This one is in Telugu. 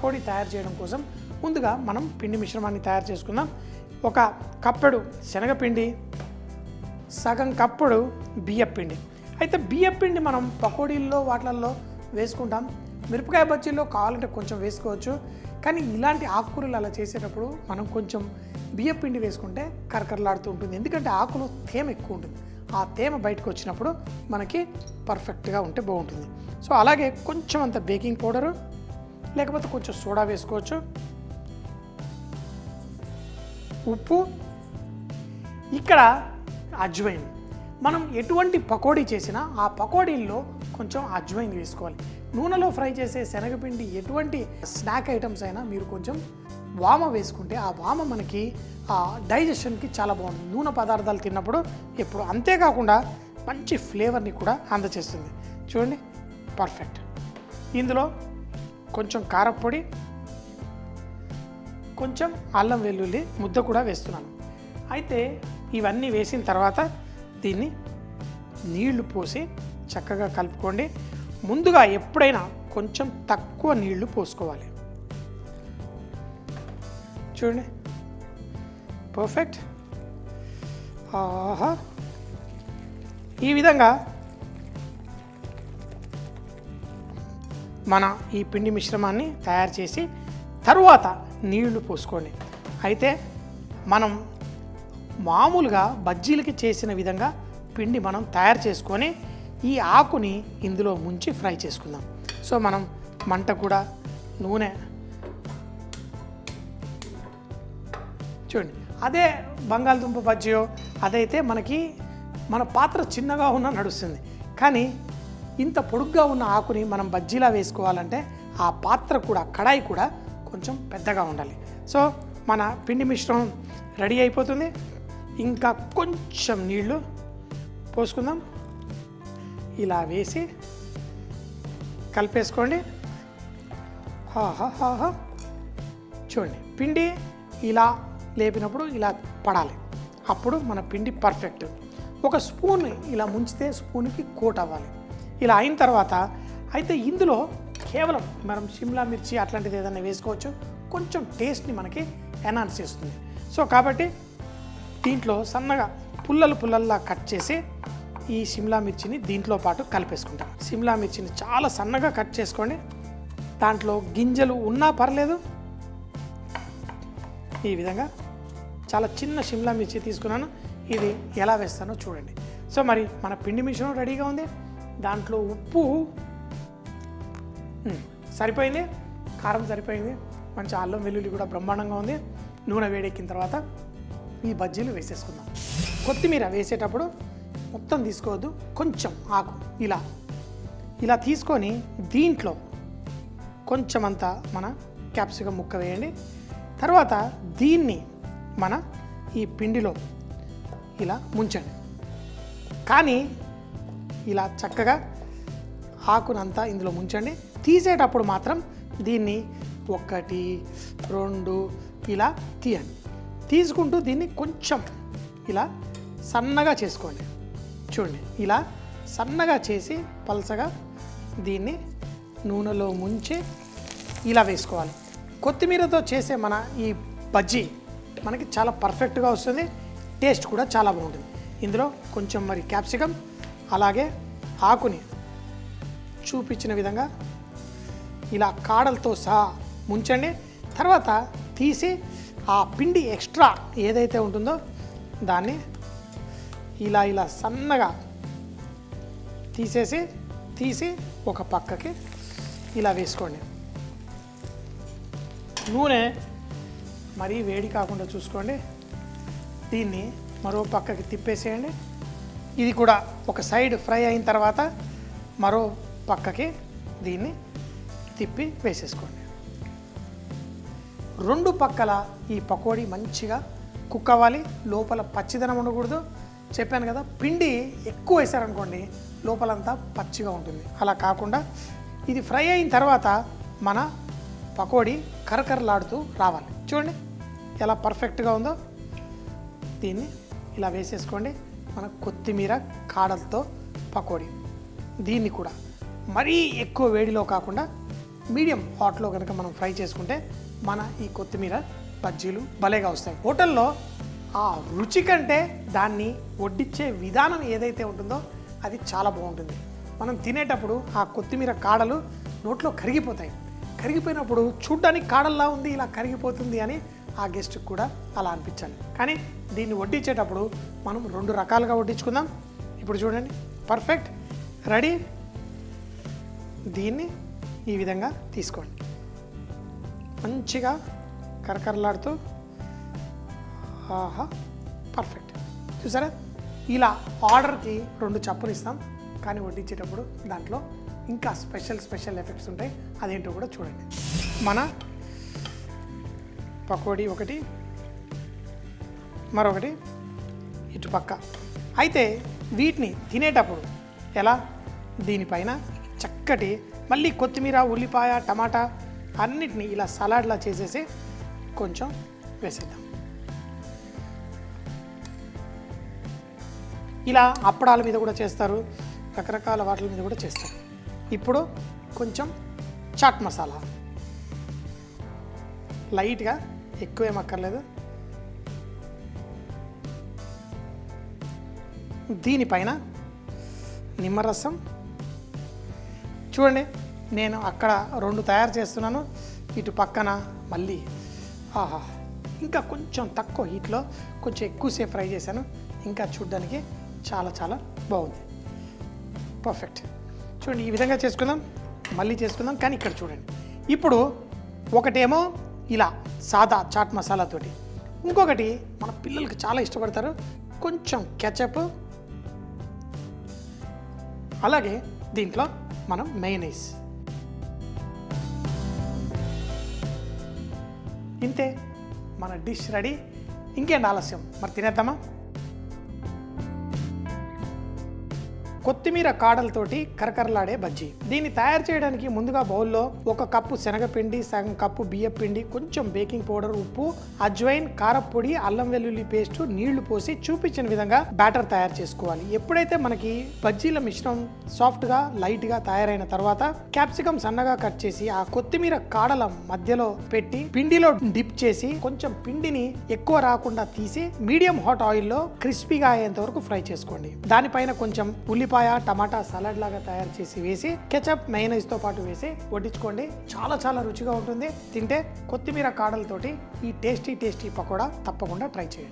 పకోడీ తయారు చేయడం కోసం ముందుగా మనం పిండి మిశ్రమాన్ని తయారు చేసుకుందాం ఒక కప్పెడు శనగపిండి సగం కప్పుడు బియ్యపిండి అయితే బియ్యపిండి మనం పకోడీల్లో వాటిల్లో వేసుకుంటాం మిరపకాయ బజ్జీల్లో కావాలంటే కొంచెం వేసుకోవచ్చు కానీ ఇలాంటి ఆకుకూరలు అలా చేసేటప్పుడు మనం కొంచెం బియ్యపిండి వేసుకుంటే కరకరలాడుతూ ఉంటుంది ఎందుకంటే ఆకులు తేమ ఎక్కువ ఉంటుంది ఆ తేమ బయటకు వచ్చినప్పుడు మనకి పర్ఫెక్ట్గా ఉంటే బాగుంటుంది సో అలాగే కొంచెం అంత బేకింగ్ పౌడరు లేకపోతే కొంచెం సోడా వేసుకోవచ్చు ఉప్పు ఇక్కడ అజ్వైన్ మనం ఎటువంటి పకోడీ చేసినా ఆ పకోడీల్లో కొంచెం అజ్వైన్ వేసుకోవాలి నూనెలో ఫ్రై చేసే శనగపిండి ఎటువంటి స్నాక్ ఐటమ్స్ అయినా మీరు కొంచెం వామ వేసుకుంటే ఆ వామ మనకి ఆ డైజెషన్కి చాలా బాగుంటుంది నూనె పదార్థాలు తిన్నప్పుడు ఎప్పుడు అంతేకాకుండా మంచి ఫ్లేవర్ని కూడా అందచేస్తుంది చూడండి పర్ఫెక్ట్ ఇందులో కొంచెం కారప్పొడి కొంచెం అల్లం వెల్లుల్లి ముద్ద కూడా వేస్తున్నాను అయితే ఇవన్నీ వేసిన తర్వాత దీన్ని నీళ్లు పోసి చక్కగా కలుపుకోండి ముందుగా ఎప్పుడైనా కొంచెం తక్కువ నీళ్లు పోసుకోవాలి చూడండి పర్ఫెక్ట్ ఆహా ఈ విధంగా మన ఈ పిండి మిశ్రమాన్ని తయారు చేసి తరువాత నీళ్లు పోసుకోండి అయితే మనం మామూలుగా బజ్జీలకి చేసిన విధంగా పిండి మనం తయారు చేసుకొని ఈ ఆకుని ఇందులో ముంచి ఫ్రై చేసుకుందాం సో మనం మంట కూడా నూనె చూడండి అదే బంగాళదుంప బజ్జియో అదైతే మనకి మన పాత్ర చిన్నగా ఉన్న నడుస్తుంది కానీ ఇంత పొడుగ్గా ఉన్న ఆకుని మనం బజ్జీలా వేసుకోవాలంటే ఆ పాత్ర కూడా కడాయి కూడా కొంచెం పెద్దగా ఉండాలి సో మన పిండి మిశ్రమం రెడీ అయిపోతుంది ఇంకా కొంచెం నీళ్లు పోసుకుందాం ఇలా వేసి కలిపేసుకోండి హాహా హాహా చూడండి పిండి ఇలా లేపినప్పుడు ఇలా పడాలి అప్పుడు మన పిండి పర్ఫెక్ట్ ఒక స్పూన్ ఇలా ముంచితే స్పూన్కి కోట్ అవ్వాలి ఇలా అయిన తర్వాత అయితే ఇందులో కేవలం మనం షిమ్లా మిర్చి అట్లాంటిది ఏదైనా వేసుకోవచ్చు కొంచెం టేస్ట్ని మనకి ఎన్హాన్స్ చేస్తుంది సో కాబట్టి దీంట్లో సన్నగా పుల్లలు పుల్లల్లా కట్ చేసి ఈ సిమ్లా మిర్చిని దీంట్లో పాటు కలిపేసుకుంటాం సిమ్లా మిర్చిని చాలా సన్నగా కట్ చేసుకోండి దాంట్లో గింజలు ఉన్నా పర్లేదు ఈ విధంగా చాలా చిన్న షిమ్లా మిర్చి తీసుకున్నాను ఇది ఎలా వేస్తానో చూడండి సో మరి మన పిండి మిశ్రమం రెడీగా ఉంది దాంట్లో ఉప్పు ఉమ్, సరిపోయింది కారం సరిపోయింది మంచి అల్లం వెల్లుల్లి కూడా బ్రహ్మాండంగా ఉంది నూనె వేడెక్కిన తర్వాత ఈ బజ్జీలు వేసేసుకుందాం కొత్తిమీర వేసేటప్పుడు మొత్తం తీసుకోవద్దు కొంచెం ఆకు ఇలా ఇలా తీసుకొని దీంట్లో కొంచెం అంత మన క్యాప్సికం ముక్క వేయండి తర్వాత దీన్ని మన ఈ పిండిలో ఇలా ముంచండి కానీ ఇలా చక్కగా ఆకునంతా ఇందులో ముంచండి తీసేటప్పుడు మాత్రం దీన్ని ఒకటి రెండు ఇలా తీయండి తీసుకుంటూ దీన్ని కొంచెం ఇలా సన్నగా చేసుకోండి చూడండి ఇలా సన్నగా చేసి పలసగా దీన్ని నూనెలో ముంచి ఇలా వేసుకోవాలి కొత్తిమీరతో చేసే మన ఈ బజ్జీ మనకి చాలా పర్ఫెక్ట్గా వస్తుంది టేస్ట్ కూడా చాలా బాగుంటుంది ఇందులో కొంచెం మరి క్యాప్సికమ్ అలాగే ఆకుని చూపించిన విధంగా ఇలా కాడలతో సహా ముంచండి తర్వాత తీసి ఆ పిండి ఎక్స్ట్రా ఏదైతే ఉంటుందో దాన్ని ఇలా ఇలా సన్నగా తీసేసి తీసి ఒక పక్కకి ఇలా వేసుకోండి నూనె మరీ వేడి కాకుండా చూసుకోండి దీన్ని మరో పక్కకి తిప్పేసేయండి ఇది కూడా ఒక సైడ్ ఫ్రై అయిన తర్వాత మరో పక్కకి దీన్ని తిప్పి వేసేసుకోండి రెండు పక్కల ఈ పకోడీ మంచిగా కుక్ అవ్వాలి లోపల పచ్చిదనం ఉండకూడదు చెప్పాను కదా పిండి ఎక్కువ వేసారనుకోండి లోపలంతా పచ్చిగా ఉంటుంది అలా కాకుండా ఇది ఫ్రై అయిన తర్వాత మన పకోడీ కరకరలాడుతూ రావాలి చూడండి ఎలా పర్ఫెక్ట్గా ఉందో దీన్ని ఇలా వేసేసుకోండి మన కొత్తిమీర కాడలతో పకోడీ దీన్ని కూడా మరీ ఎక్కువ వేడిలో కాకుండా మీడియం హాట్లో కనుక మనం ఫ్రై చేసుకుంటే మన ఈ కొత్తిమీర బజ్జీలు భలేగా వస్తాయి హోటల్లో ఆ రుచి కంటే దాన్ని వడ్డించే విధానం ఏదైతే ఉంటుందో అది చాలా బాగుంటుంది మనం తినేటప్పుడు ఆ కొత్తిమీర కాడలు నోట్లో కరిగిపోతాయి కరిగిపోయినప్పుడు చూడ్డానికి కాడల్లా ఉంది ఇలా కరిగిపోతుంది అని ఆ గెస్ట్కి కూడా అలా అనిపించాలి కానీ దీన్ని వడ్డించేటప్పుడు మనం రెండు రకాలుగా వడ్డించుకుందాం ఇప్పుడు చూడండి పర్ఫెక్ట్ రెడీ దీన్ని ఈ విధంగా తీసుకోండి మంచిగా కరకరలాడుతూ ఆహా పర్ఫెక్ట్ చూసారా ఇలా ఆర్డర్కి రెండు చప్పులు ఇస్తాం కానీ వడ్డించేటప్పుడు దాంట్లో ఇంకా స్పెషల్ స్పెషల్ ఎఫెక్ట్స్ ఉంటాయి అదేంటో కూడా చూడండి మన పకోడీ ఒకటి మరొకటి ఇటు పక్క అయితే వీటిని తినేటప్పుడు ఎలా దీనిపైన చక్కటి మళ్ళీ కొత్తిమీర ఉల్లిపాయ టమాటా అన్నిటిని ఇలా సలాడ్లా చేసేసి కొంచెం వేసేద్దాం ఇలా అప్పడాల మీద కూడా చేస్తారు రకరకాల వాటి మీద కూడా చేస్తారు ఇప్పుడు కొంచెం చాట్ మసాలా లైట్గా ఎక్కువ ఏం అక్కర్లేదు దీనిపైన నిమ్మరసం చూడండి నేను అక్కడ రెండు తయారు చేస్తున్నాను ఇటు పక్కన మళ్ళీ ఆహా ఇంకా కొంచెం తక్కువ హీట్లో కొంచెం ఎక్కువసేపు ఫ్రై చేశాను ఇంకా చూడ్డానికి చాలా చాలా బాగుంది పర్ఫెక్ట్ చూడండి ఈ విధంగా చేసుకుందాం మళ్ళీ చేసుకుందాం కానీ ఇక్కడ చూడండి ఇప్పుడు ఒకటేమో ఇలా సాదా చాట్ మసాలాతోటి ఇంకొకటి మన పిల్లలకి చాలా ఇష్టపడతారు కొంచెం కెచప్ అలాగే దీంట్లో మనం మెయినైస్ ఇంతే మన డిష్ రెడీ ఇంకేంటి ఆలస్యం మరి తినేద్దామా కొత్తిమీర కాడలతోటి కరకరలాడే బజ్జీ దీన్ని తయారు చేయడానికి ముందుగా బౌల్లో ఒక కప్పు శనగపిండి సగం కప్పు బియ్యం పిండి కొంచెం బేకింగ్ పౌడర్ ఉప్పు అజ్వైన్ కారప్పొడి అల్లం వెల్లుల్లి పేస్ట్ నీళ్లు పోసి చూపించిన విధంగా బ్యాటర్ తయారు చేసుకోవాలి ఎప్పుడైతే మనకి బజ్జీల మిశ్రమం సాఫ్ట్ గా లైట్ గా తయారైన తర్వాత క్యాప్సికం సన్నగా కట్ చేసి ఆ కొత్తిమీర కాడల మధ్యలో పెట్టి పిండిలో డిప్ చేసి కొంచెం పిండిని ఎక్కువ రాకుండా తీసి మీడియం హాట్ ఆయిల్లో క్రిస్పీగా అయ్యేంత వరకు ఫ్రై చేసుకోండి దానిపైన కొంచెం ఉల్లిపాయ టమాటా సలాడ్ లాగా తయారు చేసి వేసి కెచప్ మైనైజ్ తో పాటు వేసి వడ్డించుకోండి చాలా చాలా రుచిగా ఉంటుంది తింటే కొత్తిమీర కాడలతోటి ఈ టేస్టీ టేస్టీ పకోడా తప్పకుండా ట్రై చేయండి